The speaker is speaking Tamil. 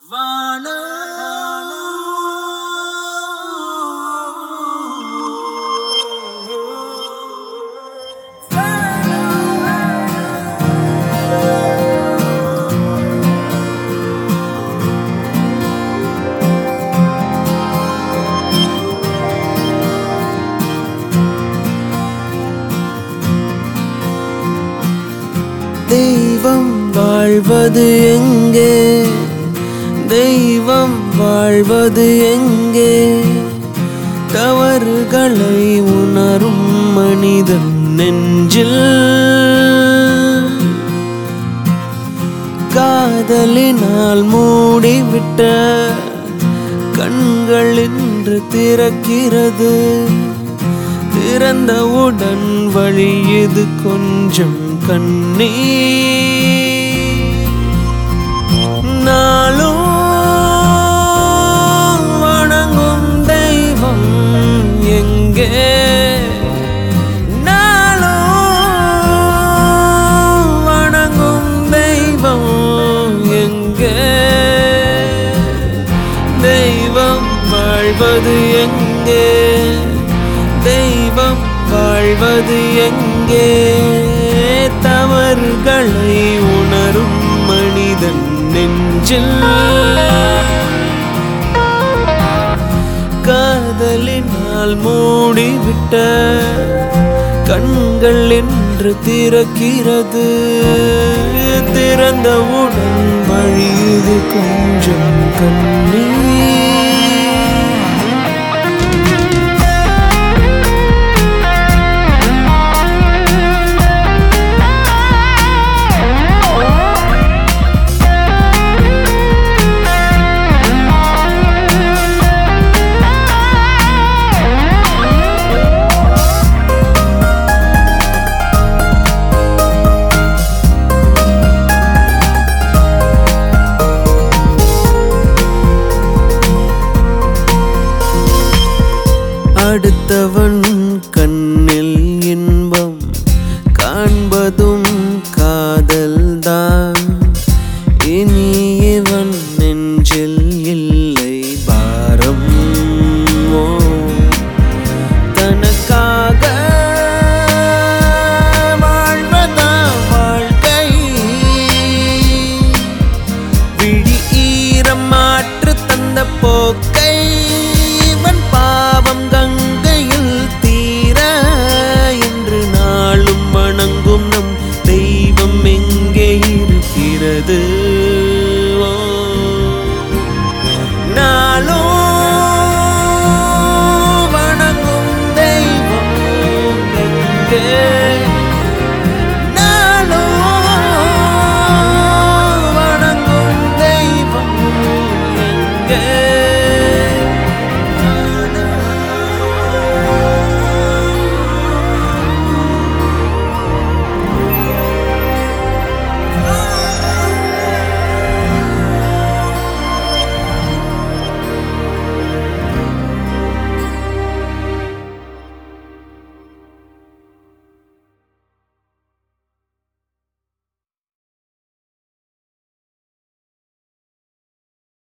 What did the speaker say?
தெய்வம் வாழ்வது எங்கே தெய்வம் வாழ்வது எங்கே தவறுகளை உணரும் மனிதன் நெஞ்சில் காதலினால் மூடிவிட்ட கண்கள் இன்று திறக்கிறது திறந்தவுடன் வழியுது கொஞ்சம் கண்ணீர் நாளும் வணங்கும் தெய்வம் எங்கே நாளும் வணங்கும் தெய்வம் எங்கே தெய்வம் வாழ்வது எங்கே தெய்வம் வாழ்வது எங்கே தவறுகளை உணரும் மனிதன் நெஞ்சில் காதலினால் மூடிவிட்ட கண்கள் என்று திறக்கிறது திறந்தவுடன் வழியுது கொஞ்சம் கண்ணீர் அடுத்தவன் கண்ணில் இன்பம் காண்பதும் காதல்தான் இனி இவன் நெஞ்சில்